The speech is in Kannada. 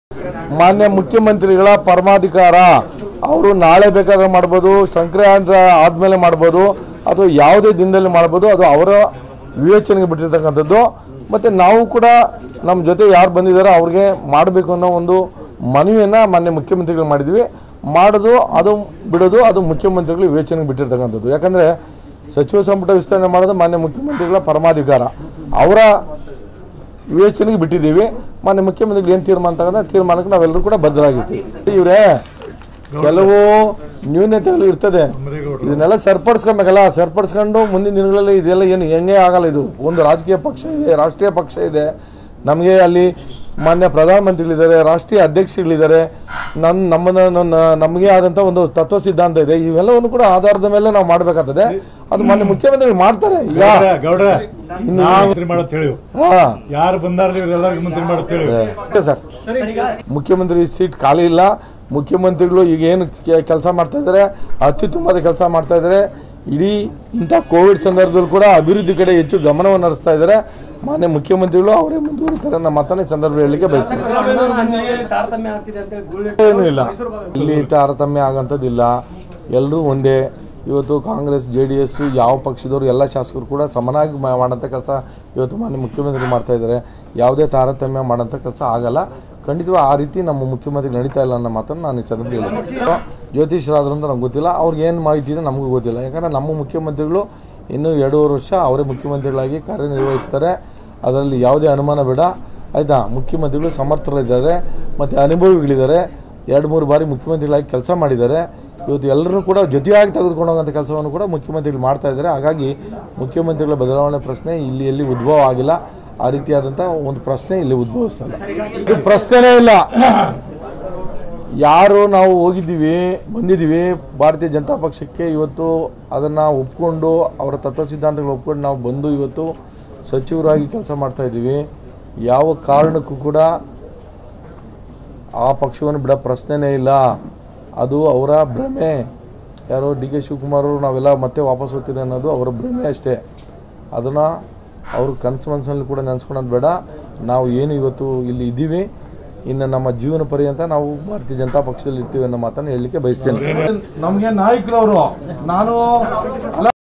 ಮಾನ್ಯ ಮುಖ್ಯಮಂತ್ರಿಗಳ ಪರಮಾಧಿಕಾರ ಅವರು ನಾಳೆ ಬೇಕಾದ್ರೆ ಮಾಡ್ಬೋದು ಸಂಕ್ರಾಂತಿ ಆದಮೇಲೆ ಮಾಡ್ಬೋದು ಅಥವಾ ಯಾವುದೇ ದಿನದಲ್ಲಿ ಮಾಡ್ಬೋದು ಅದು ಅವರ ವಿವೇಚನೆಗೆ ಬಿಟ್ಟಿರ್ತಕ್ಕಂಥದ್ದು ಮತ್ತು ನಾವು ಕೂಡ ನಮ್ಮ ಜೊತೆ ಯಾರು ಬಂದಿದ್ದಾರೋ ಅವ್ರಿಗೆ ಮಾಡಬೇಕು ಅನ್ನೋ ಒಂದು ಮನವಿಯನ್ನು ಮಾನ್ಯ ಮುಖ್ಯಮಂತ್ರಿಗಳು ಮಾಡಿದ್ವಿ ಮಾಡೋದು ಅದು ಬಿಡೋದು ಅದು ಮುಖ್ಯಮಂತ್ರಿಗಳು ವಿವೇಚನೆಗೆ ಬಿಟ್ಟಿರ್ತಕ್ಕಂಥದ್ದು ಯಾಕಂದರೆ ಸಚಿವ ಸಂಪುಟ ವಿಸ್ತರಣೆ ಮಾಡೋದು ಮಾನ್ಯ ಮುಖ್ಯಮಂತ್ರಿಗಳ ಪರಮಾಧಿಕಾರ ಅವರ ವಿವೇಚನೆಗೆ ಬಿಟ್ಟಿದ್ದೀವಿ ಮಾನ್ಯ ಮುಖ್ಯಮಂತ್ರಿಗಳು ಏನು ತೀರ್ಮಾನ ತಗೊಂಡ್ರೆ ತೀರ್ಮಾನಕ್ಕೆ ನಾವೆಲ್ಲರೂ ಕೂಡ ಬದ್ಧರಾಗಿರ್ತೀವಿ ಇವರೇ ಕೆಲವು ನ್ಯೂನತೆಗಳು ಇರ್ತದೆ ಇದನ್ನೆಲ್ಲ ಸರಿಪಡಿಸ್ಕೊಬೇಕಲ್ಲ ಸರಿಪಡಿಸ್ಕೊಂಡು ಮುಂದಿನ ದಿನಗಳಲ್ಲಿ ಇದೆಲ್ಲ ಏನು ಹೆಂಗೆ ಆಗಲ್ಲ ಇದು ಒಂದು ರಾಜಕೀಯ ಪಕ್ಷ ಇದೆ ರಾಷ್ಟ್ರೀಯ ಪಕ್ಷ ಇದೆ ನಮಗೆ ಅಲ್ಲಿ ಮಾನ್ಯ ಪ್ರಧಾನಮಂತ್ರಿಗಳಿದ್ದಾರೆ ರಾಷ್ಟ್ರೀಯ ಅಧ್ಯಕ್ಷಗಳಿದ್ದಾರೆ ನನ್ನ ನಮ್ಮನ್ನ ನನ್ನ ನಮಗೆ ಆದಂಥ ಒಂದು ತತ್ವ ಸಿದ್ಧಾಂತ ಇದೆ ಇವೆಲ್ಲವನ್ನು ಕೂಡ ಆಧಾರದ ಮೇಲೆ ನಾವು ಮಾಡಬೇಕಾಗ್ತದೆ ಅದು ಮಾನ್ಯ ಮುಖ್ಯಮಂತ್ರಿಗಳು ಮಾಡ್ತಾರೆ ಈಗ ಗೌಡ್ರೆ, ಗೌಡ್ರೆ ನಾವು ಮಂತ್ರಿ ಮಾಡೋದ್ ಹೇಳಿ ಹಾಂ ಯಾರು ಬಂದಾರ ಇವರೆಲ್ಲರಿಗೂ ಮಂತ್ರಿ ಮಾಡೋದ್ ಹೇಳಿ ಓಕೆ ಸರ್ ಮುಖ್ಯಮಂತ್ರಿ ಸೀಟ್ ಖಾಲಿ ಇಲ್ಲ ಮುಖ್ಯಮಂತ್ರಿಗಳು ಈಗ ಏನು ಕೆಲಸ ಮಾಡ್ತಾ ಇದ್ದಾರೆ ಅತ್ಯುತ್ತಮವಾದ ಕೆಲಸ ಮಾಡ್ತಾ ಇದ್ದಾರೆ ಇಡೀ ಇಂಥ ಕೋವಿಡ್ ಸಂದರ್ಭದಲ್ಲಿ ಕೂಡ ಅಭಿವೃದ್ಧಿ ಕಡೆ ಹೆಚ್ಚು ಗಮನವನ್ನು ಹರಿಸ್ತಾ ಇದ್ದಾರೆ ಮಾನ್ಯ ಮುಖ್ಯಮಂತ್ರಿಗಳು ಅವರೇ ಮುಂದುವರಿತಾರೆ ನಮ್ಮ ಮಾತನ್ನ ಈ ಸಂದರ್ಭ ಹೇಳಲಿಕ್ಕೆ ಬಯಸ್ತೀನಿ ತಾರತಮ್ಯ ಆಗ್ತಿದೆ ಅಂತ ಹೇಳಿ ಗುಳ್ಳೆ ಏನೂ ಇಲ್ಲ ಇಲ್ಲಿ ತಾರತಮ್ಯ ಆಗಂಥದ್ದಿಲ್ಲ ಎಲ್ಲರೂ ಒಂದೇ ಇವತ್ತು ಕಾಂಗ್ರೆಸ್ ಜೆ ಡಿ ಎಸ್ ಯಾವ ಪಕ್ಷದವರು ಎಲ್ಲ ಶಾಸಕರು ಕೂಡ ಸಮನಾಗಿ ಮಾ- ಮಾಡೋಂಥ ಕೆಲಸ ಇವತ್ತು ಮಾನ್ಯ ಮುಖ್ಯಮಂತ್ರಿ ಮಾಡ್ತಾ ಇದ್ದಾರೆ ಯಾವುದೇ ತಾರತಮ್ಯ ಮಾಡೋಂಥ ಕೆಲಸ ಆಗಲ್ಲ ಖಂಡಿತವಾಗಿ ಆ ರೀತಿ ನಮ್ಮ ಮುಖ್ಯಮಂತ್ರಿ ನಡೀತಾ ಇಲ್ಲ ಅನ್ನೋ ಮಾತನ್ನು ನಾನು ಈ ಸಂದರ್ಭ ಹೇಳಿದ್ದೀನಿ ಜ್ಯೋತಿಷ್ಯರಾದ್ರು ಅಂತ ನಮ್ಗೆ ಗೊತ್ತಿಲ್ಲ ಅವ್ರಿಗೆ ಏನು ಮಾಹಿತಿ ಇದೆ ನಮಗೂ ಗೊತ್ತಿಲ್ಲ ಯಾಕಂದರೆ ನಮ್ಮ ಮುಖ್ಯಮಂತ್ರಿಗಳು ಇನ್ನೂ ಎರಡೂವರೆ ವರ್ಷ ಅವರೇ ಮುಖ್ಯಮಂತ್ರಿಗಳಾಗಿ ಕಾರ್ಯನಿರ್ವಹಿಸ್ತಾರೆ ಅದರಲ್ಲಿ ಯಾವುದೇ ಅನುಮಾನ ಬೇಡ ಆಯಿತಾ ಮುಖ್ಯಮಂತ್ರಿಗಳು ಸಮರ್ಥರಿದ್ದಾರೆ ಮತ್ತು ಅನುಭವಿಗಳಿದ್ದಾರೆ ಎರಡು ಮೂರು ಬಾರಿ ಮುಖ್ಯಮಂತ್ರಿಗಳಾಗಿ ಕೆಲಸ ಮಾಡಿದ್ದಾರೆ ಇವತ್ತು ಎಲ್ಲರನ್ನೂ ಕೂಡ ಜೊತೆಯಾಗಿ ತೆಗೆದುಕೊಂಡು ಹೋಗೋಂಥ ಕೆಲಸವನ್ನು ಕೂಡ ಮುಖ್ಯಮಂತ್ರಿಗಳು ಮಾಡ್ತಾ ಇದ್ದಾರೆ ಹಾಗಾಗಿ ಮುಖ್ಯಮಂತ್ರಿಗಳ ಬದಲಾವಣೆ ಪ್ರಶ್ನೆ ಇಲ್ಲಿ ಎಲ್ಲಿ ಉದ್ಭವ ಆಗಿಲ್ಲ ಆ ರೀತಿಯಾದಂಥ ಒಂದು ಪ್ರಶ್ನೆ ಇಲ್ಲಿ ಉದ್ಭವಿಸಲ್ಲ ಇದು ಪ್ರಶ್ನೆನೇ ಇಲ್ಲ ಯಾರು ನಾವು ಹೋಗಿದ್ದೀವಿ ಬಂದಿದ್ದೀವಿ ಭಾರತೀಯ ಜನತಾ ಪಕ್ಷಕ್ಕೆ ಇವತ್ತು ಅದನ್ನು ಒಪ್ಕೊಂಡು ಅವರ ತತ್ವ ಸಿದ್ಧಾಂತಗಳು ಒಪ್ಕೊಂಡು ನಾವು ಬಂದು ಇವತ್ತು ಸಚಿವರಾಗಿ ಕೆಲಸ ಮಾಡ್ತಾ ಇದ್ದೀವಿ ಯಾವ ಕಾರಣಕ್ಕೂ ಕೂಡ ಆ ಪಕ್ಷವನ್ನು ಬಿಡೋ ಪ್ರಶ್ನೆನೇ ಇಲ್ಲ ಅದು ಅವರ ಭ್ರಮೆ ಯಾರೋ ಡಿ ಕೆ ಶಿವಕುಮಾರ್ ಅವರು ನಾವೆಲ್ಲ ಮತ್ತೆ ವಾಪಸ್ ಹೋಗ್ತೀರಿ ಅನ್ನೋದು ಅವರ ಭ್ರಮೆ ಅಷ್ಟೇ ಅದನ್ನು ಅವರು ಕನಸು ಮನಸ್ಸಲ್ಲಿ ಕೂಡ ನೆನೆಸ್ಕೊಳೋದು ಬೇಡ ನಾವು ಏನು ಇವತ್ತು ಇಲ್ಲಿ ಇದ್ದೀವಿ ಇನ್ನು ನಮ್ಮ ಜೀವನ ಪರ್ಯಂತ ನಾವು ಭಾರತೀಯ ಜನತಾ ಪಕ್ಷದಲ್ಲಿ ಇರ್ತೀವಿ ಅನ್ನೋ ಮಾತನ್ನು ಹೇಳಲಿಕ್ಕೆ ಬಯಸ್ತೇನೆ ನಮಗೆ ನಾಯಕರವರು ನಾನು ಅಲ್ಲ